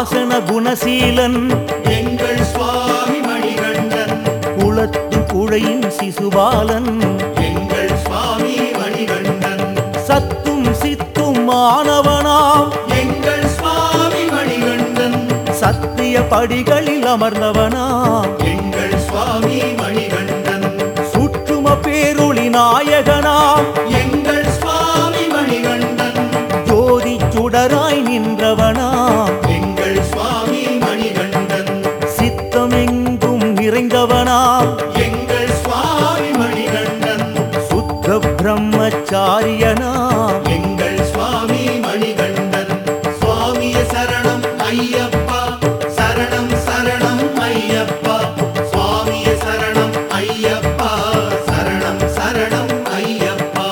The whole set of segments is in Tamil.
சாசன குணசீலன் எங்கள் சுவாமி மணிகண்டன் குளத்து குழையின் சிசுபாலன் எங்கள் சுவாமி மணிகண்டன் சத்தும் சித்தும் மாணவனாம் எங்கள் சுவாமி மணிகண்டன் சத்திய படிகளில் அமர்ந்தவனாம் எங்கள் சுவாமி மணிகண்டன் சுற்றும பேரொளி நாயகனாம் எங்கள் சுவாமி மணிகண்டன் ஜோதி சுடராய் நின்றவனாம் எங்கள் சுவாமி மணிகண்டன் சித்தமெங்கும் நிறைந்தவனாம் எங்கள் சுவாமி மணிகண்டன் சுத்த பிரம்மச்சாரியனாம் எங்கள் சுவாமி மணிகண்டன் சுவாமிய சரணம் ஐயப்பா சரணம் சரணம் ஐயப்பா சுவாமிய சரணம் ஐயப்பா சரணம் சரணம் ஐயப்பா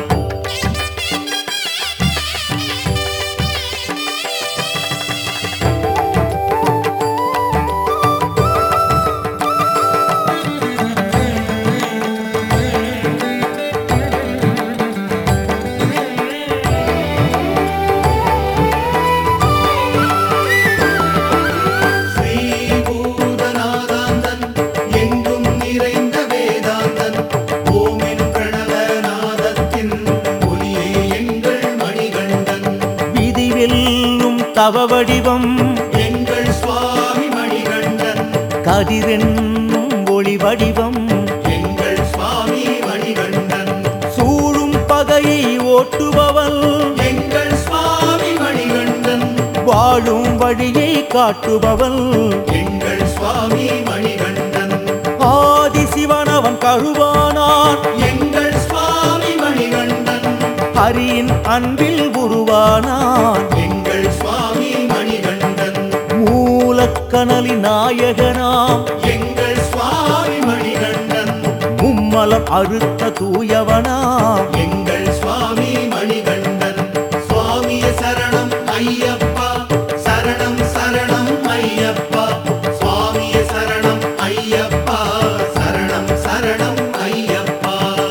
ஸ்ரீபூதநாதாந்தன் எங்கும் நிறைந்த வேதாந்தன் ஓமென் பிரணவநாதத்தின் ஒலியே எங்கள் மணிகண்டன் விதிவெல்லும் தவ வடிவம் எங்கள் சுவாமி மணிகண்டன் கதிரென்னும் ஒளி வடிவம் எங்கள் சுவாமி மணிகண்டன் சூழும் பகையை ஓட்டுபவள் எங்கள் சுவாமி மணிகண்டன் வாழும் வழியை காட்டுபவள் எங்கள் சுவாமி மணிகண்டன் ஆதி சிவனவன் கழுவானான் எங்கள் சுவாமி மணிகண்டன் ஹரியின் அன்பில் உருவானான் எங்கள் சுவாமி மணிகண்டன் மூலக்கனலி நாயகனாம் எங்கள் சுவாமி மணிகண்டன் மும்மலம் அறுத்த தூயவனாம் எங்கள் சுவாமி மணிகண்டன் சுவாமிய சரணம் ஐயப்பா சரணம் சரணம் ஐயப்பா சுவாமிய சரணம் ஐயப்பா சரணம் சரணம் ஐயப்பா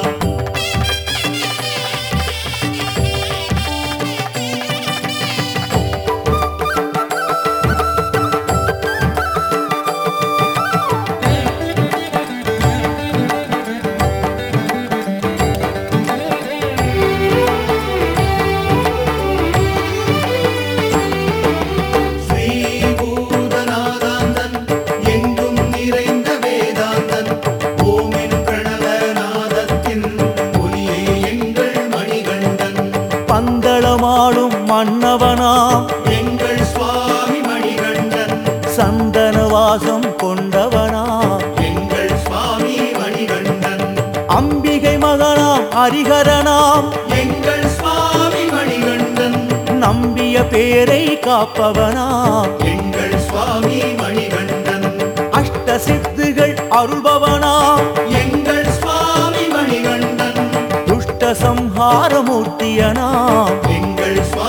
ஸ்ரீபூதநாதாந்தன் எங்கும் நிறைந்த வேதாந்தன் ஓமென் பிரணவநாதத்தின் ஒலியே எங்கள் மணிகண்டன் பந்தளமாடும் மன்னவனாம் எங்கள் சுவாமி மணிகண்டன் சந்தனவாசம் கொண்டவனாம் எங்கள் சுவாமி மணிகண்டன் அம்பிகை மகனாம் ஹரிகரனாம் எங்கள் சுவாமி மணிகண்டன் நம்பிய பேரை காப்பவனாம் எங்கள் சுவாமி மணிகண்டன் அஷ்ட சித்துகள் அருள்பவனாம் எங்கள் சுவாமி மணிகண்டன் துஷ்ட சம்ஹாரமூர்த்தியனாம் எங்கள் சுவாமி மணிகண்டன் திக்குகளெட்டும் ஆள்பவனாம் எங்கள் சுவாமி மணிகண்டன் திராயின்பம் தருபவனாம் எங்கள் சுவாமி மணிகண்டன் சுவாமிய சரணம் ஐயப்பா சரணம் சரணம் ஐயப்பா சுவாமிய சரணம் ஐயப்பா சுவாமிய சரணம் ஐயப்பா சரணம் சரணம் ஐயப்பா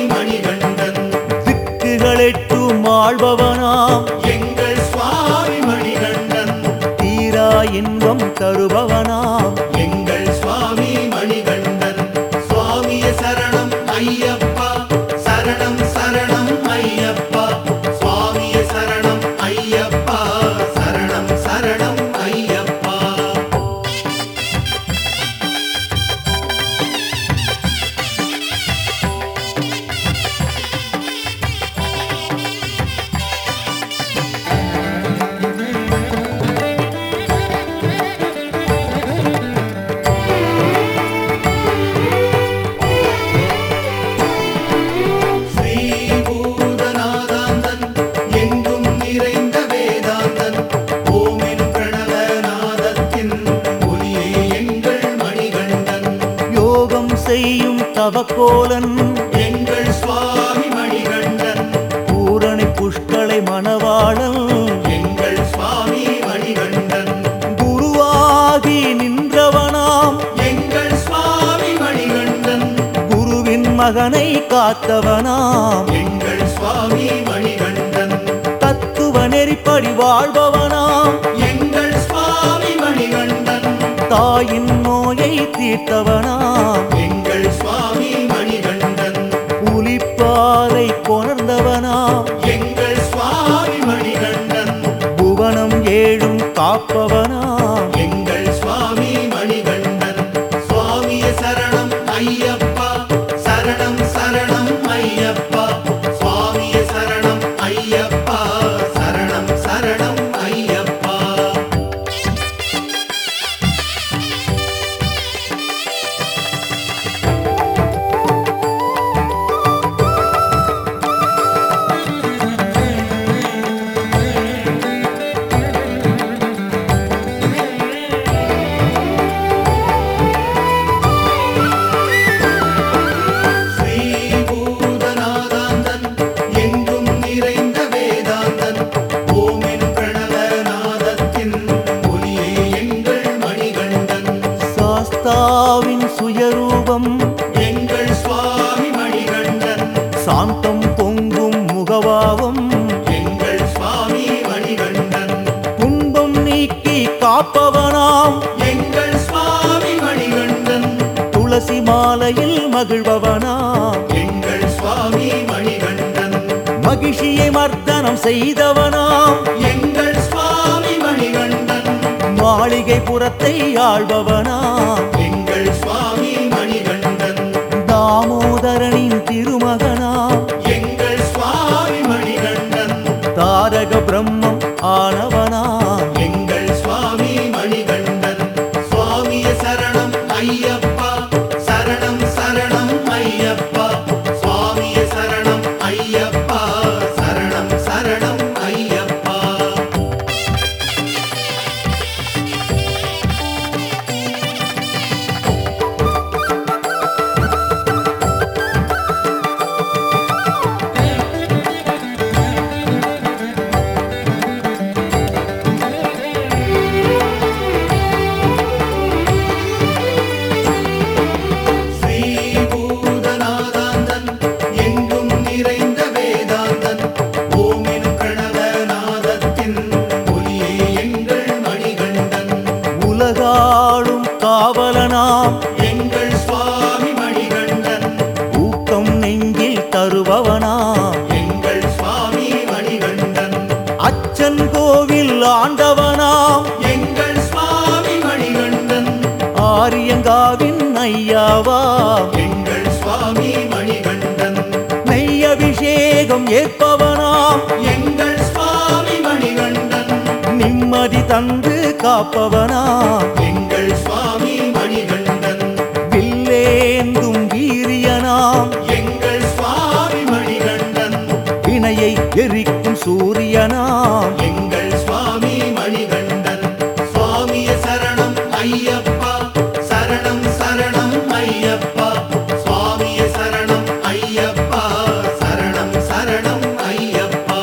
எங்கள் சுவாமி மணிகண்டன் தீரா இன்பம் தருபவனாம் எங்கள் சுவாமி மணிகண்டன் சுவாமிய சரணம் ஐயப்பா சரணம் சரணம் ஐயப்பா சுவாமிய சரணம் ஐயப்பா சரணம் சரணம் ஐயப்பா ஸ்ரீபூதநாதாந்தன் எங்கும் நிறைந்த வேதாந்தன் ஓமென் பிரணவநாதத்தின் ஒலியே எங்கள் மணிகண்டன் யோகம் செய்யும் தவக்கோலன் எங்கள் சுவாமி மணிகண்டன் பூரணி புஷ்களை மணவாளன் எங்கள் சுவாமி மணிகண்டன் குருவாகி நின்றவனாம் எங்கள் சுவாமி மணிகண்டன் குருவின் மகனை காத்தவனாம் எங்கள் சுவாமி மணிகண்டன் தத்துவ நெறிப்படி வாழ்பவனாம் எங்கள் சுவாமி மணிகண்டன் தாயின் நோயை தீர்த்தவனாம் எங்கள் சுவாமி மணிகண்டன் புலிப்பாலை கொணர்ந்தவனாம் எங்கள் சாந்தம் பொங்கும் முகவாவும் எங்கள் சுவாமி மணிகண்டன் துன்பம் நீக்கி காப்பவனாம் எங்கள் சுவாமி மணிகண்டன் துளசி மாலையில் மகிழ்பவனாம் எங்கள் சுவாமி மணிகண்டன் மகிழ்ச்சியை மர்தனம் செய்தவனாம் எங்கள் சுவாமி மணிகண்டன் மாளிகை புறத்தை ஆள்பவனாம் எங்கள் சுவாமி மணிகண்டன் தாமோதரனின் திருமகனாம் எங்கள் சுவாமி மணிகண்டன் தாரக பிரம்மம் ஆனவனாம் எங்கள் சுவாமி மணிகண்டன் சுவாமிய சரணம் ஐயப்பா சரணம் சரணம் ஐயப்பா சுவாமிய சரணம் ஐயப்பா சரணம் சரணம் ஐயப்பா ஸ்ரீபூதநாதாந்தன் எங்கும் நிறைந்த வேதாந்தன் ஓமெனும் பிரணவநாதத்தின் ஒலியே எங்கள் மணிகண்டன் உலகாளும் காவலனாம் எங்கள் சுவாமி மணிகண்டன் ஊக்கம் நெஞ்சில் தருபவனாம் எங்கள் சுவாமி மணிகண்டன் அச்சன் கோவில் ஆண்டவனாம் எங்கள் சுவாமி மணிகண்டன் ஆரியங்காவின் ஐயாவாம் எங்கள் சுவாமி மணிகண்டன் நெய் அபிஷேகம் ஏற்பவனாம் எங்கள் சுவாமி மணிகண்டன் நிம்மதி தந்து காப்பவனாம் எங்கள் சுவாமி மணிகண்டன் வில்லேந்தும் வீரியனாம் எங்கள் சுவாமி மணிகண்டன் வினையை எரிக்கும் சூரியனாம் எங்கள் சுவாமி மணிகண்டன் சுவாமிய சரணம் ஐயப்பா சரணம் சரணம் ஐயப்பா சுவாமிய சரணம் ஐயப்பா சரணம் சரணம் ஐயப்பா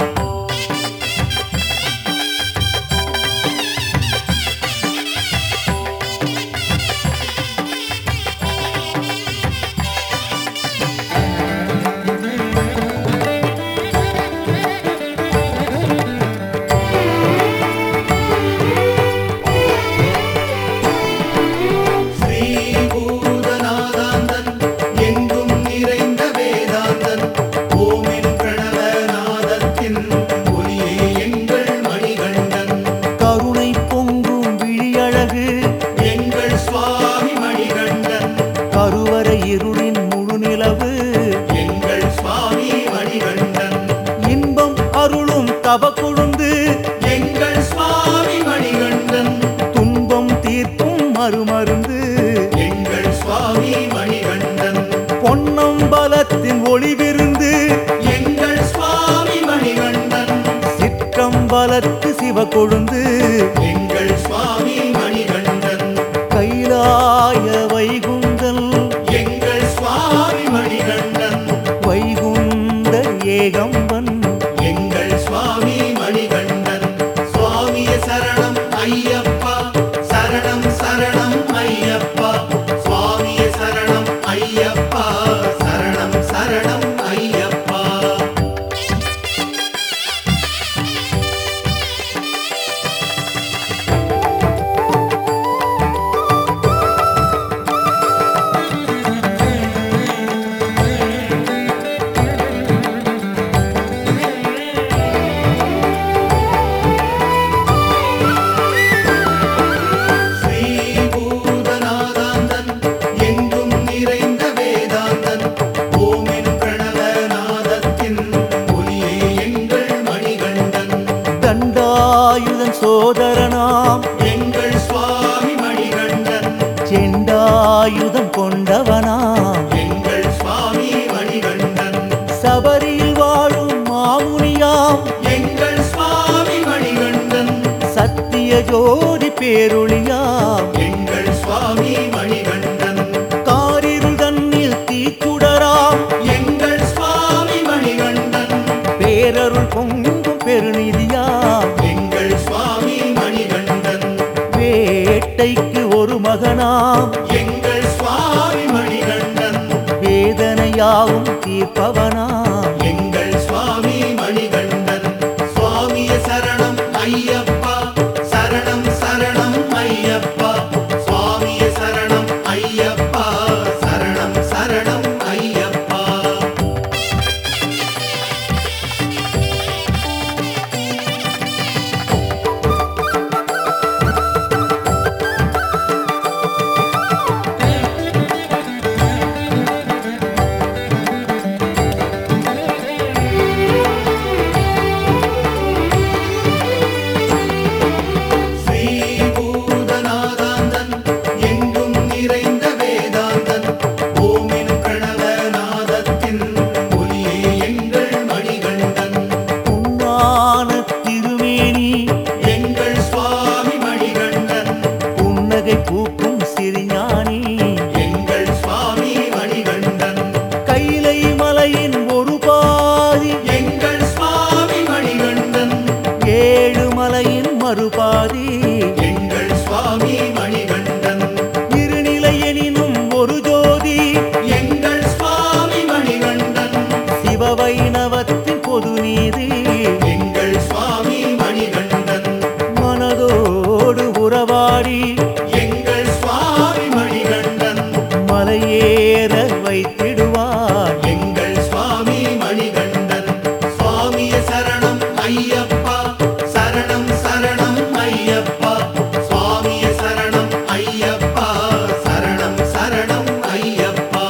ஸ்ரீபூதநாதாந்தன் எங்கும் நிறைந்த வேதாந்தன் ஓமென் பிரணவநாதத்தின் ஒலியே எங்கள் மணிகண்டன் கருணை பொங்கும் விழியழகு எங்கள் சுவாமி மணிகண்டன் கருவறை இருளின் முழுநிலவு எங்கள் சுவாமி மணிகண்டன் இன்பம் அருளும் தவ கொழுந்து எங்கள் சுவாமி மணிகண்டன் துன்பம் தீர்க்கும் மறுமருந்து எங்கள் சுவாமி மணிகண்டன் பொன்னம்பலத்தின் ஒளிவிருந்து எங்கள் சுவாமி மணிகண்டன் சிற்றம்பலத்து சிவ கொழுந்து எங்கள் சுவாமி மணிகண்டன் கைலாய வைகுந்தல் எங்கள் சுவாமி மணிகண்டன் வைகுந்த ஏகம்பன் எங்கள் சுவாமி மணிகண்டன் சுவாமிய சரணம் ஐயப்பா சரணம் சரணம் ஐயப்பா சுவாமிய சரணம் ஐயப்பா சரணம் சரணம் ஐயப்பா ஸ்ரீபூதநாதாந்தன் எங்கும் நிறைந்த வேதாந்தன் ஓமென் பிரணவநாதத்தின் ஒலியே எங்கள் மணிகண்டன் தண்டாயுதன் சோதரனாம் எங்கள் சுவாமி மணிகண்டன் செண்டாயுதம் கொண்டவனாம் எங்கள் சுவாமி மணிகண்டன் சபரியில் வாழும் மாமுனியாம் எங்கள் சுவாமி மணிகண்டன் சத்திய ஜோதி பேரொளியாம் எங்கள் சுவாமி மணிகண்டன் காரிருள் தன்னில் தீக்குடராம் எங்கள் சுவாமி மணிகண்டன் பேரருள் பொங்கும் பெருநிதியாம் எங்கள் சுவாமி மணிகண்டன் வேட்டைக்கு ஒரு மகனாம் எங்கள் சுவாமி மணிகண்டன் வேதனையா யாவும் தீர்ப்பவனா எங்கள் சுவாமி மணிகண்டன் சுவாமிய சரணம் ஐயப்பா சரணம் சரணம் ஐயப்பா சுவாமிய சரணம் ஐயப்பா சரணம் சரணம் ஐயப்பா ஸ்ரீபூதநாதாந்தன் எங்கும் நிறைந்த வேதாந்தன் ஓமெனும் பிரணவநாதத்தின் ஒலியே எங்கள் மணிகண்டன் உன்னான திருமேனி எங்கள் சுவாமி மணிகண்டன் புன்னகை பூக்கும் சிறிஞானி எங்கள் சுவாமி மணிகண்டன் கைலை மலையின் ஒரு பாதி எங்கள் சுவாமி மணிகண்டன் ஏழு மலையின் மறுபாதி எங்கள் சுவாமி மணிகண்டன் இருநிலை எனினும் ஒரு ஜோதி எங்கள் சுவாமி மணிகண்டன் சிவவைணவத்தின் பொது நீதி எங்கள் சுவாமி மணிகண்டன் மனதோடு உறவாடி எங்கள் சுவாமி மணிகண்டன் மலையேற வைத்திடுவார் எங்கள் சுவாமி மணிகண்டன் சுவாமிய சரணம் ஐயப்பா சரணம் சரணம் ஐயப்பா சுவாமிய சரணம் ஐயப்பா சரணம் சரணம் ஐயப்பா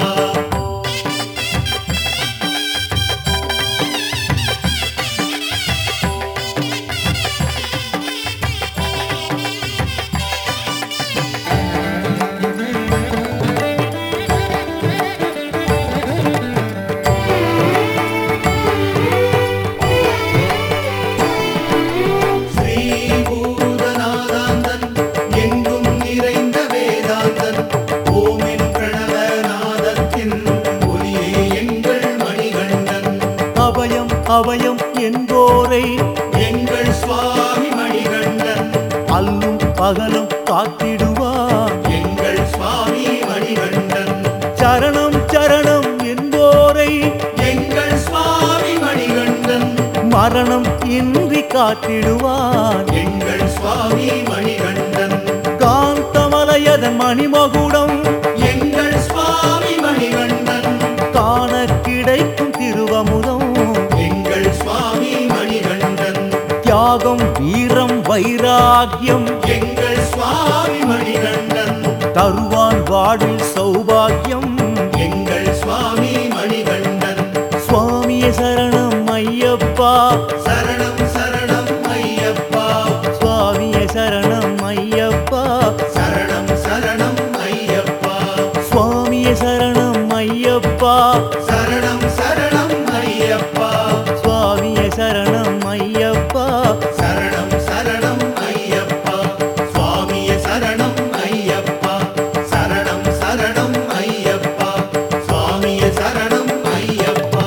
ஸ்ரீபூதநாதாந்தன் எங்கும் நிறைந்த வேதாந்தன் ஓமென் பிரணவநாதத்தின் ஒலியே எங்கள் மணிகண்டன் அபயம் அபயம் என்போரை எங்கள் சுவாமி மணிகண்டன் அல்லும் பகலும் காத்திடுவார் எங்கள் சுவாமி மணிகண்டன் சரணம் சரணம் என்போரை எங்கள் சுவாமி மணிகண்டன் மரணம் இன்றி காத்திடுவார் எங்கள் சுவாமி மணிகண்டன் காந்தமலையதன் மணிமகுடம் எங்கள் சுவாமி மணிகண்டன் காண கிடைக்கும் திருவமுதம் எங்கள் சுவாமி மணிகண்டன் தியாகம் வீரம் வைராக்கியம் எங்கள் சுவாமி மணிகண்டன் தருவான் வாழ்வில் சௌபாக்கியம் எங்கள் சுவாமி மணிகண்டன் சுவாமிய சரணம் ஐயப்பா சரணம் சரணம் ஐயப்பா சுவாமிய சரணம் ஐயப்பா சரணம் சரணம் ஐயப்பா சுவாமிய சரணம் ஐயப்பா சரணம் சரணம் ஐயப்பா சுவாமிய சரணம் ஐயப்பா சரணம் சரணம் ஐயப்பா சுவாமிய சரணம் ஐயப்பா சரணம் சரணம் ஐயப்பா சுவாமிய சரணம் ஐயப்பா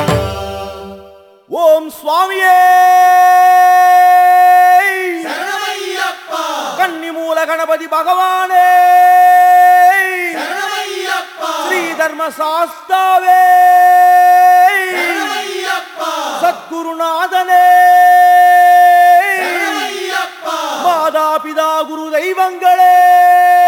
ஓம் சுவாமியே சரணமையப்பா கன்னிமூல கணபதி பகவானே சரணமையப்பா ஸ்ரீ தர்ம சாஸ்தாவே சரணமையப்பா சத்குருநாதனே சரணமையப்பா மாதா பிதா குரு தெய்வங்களே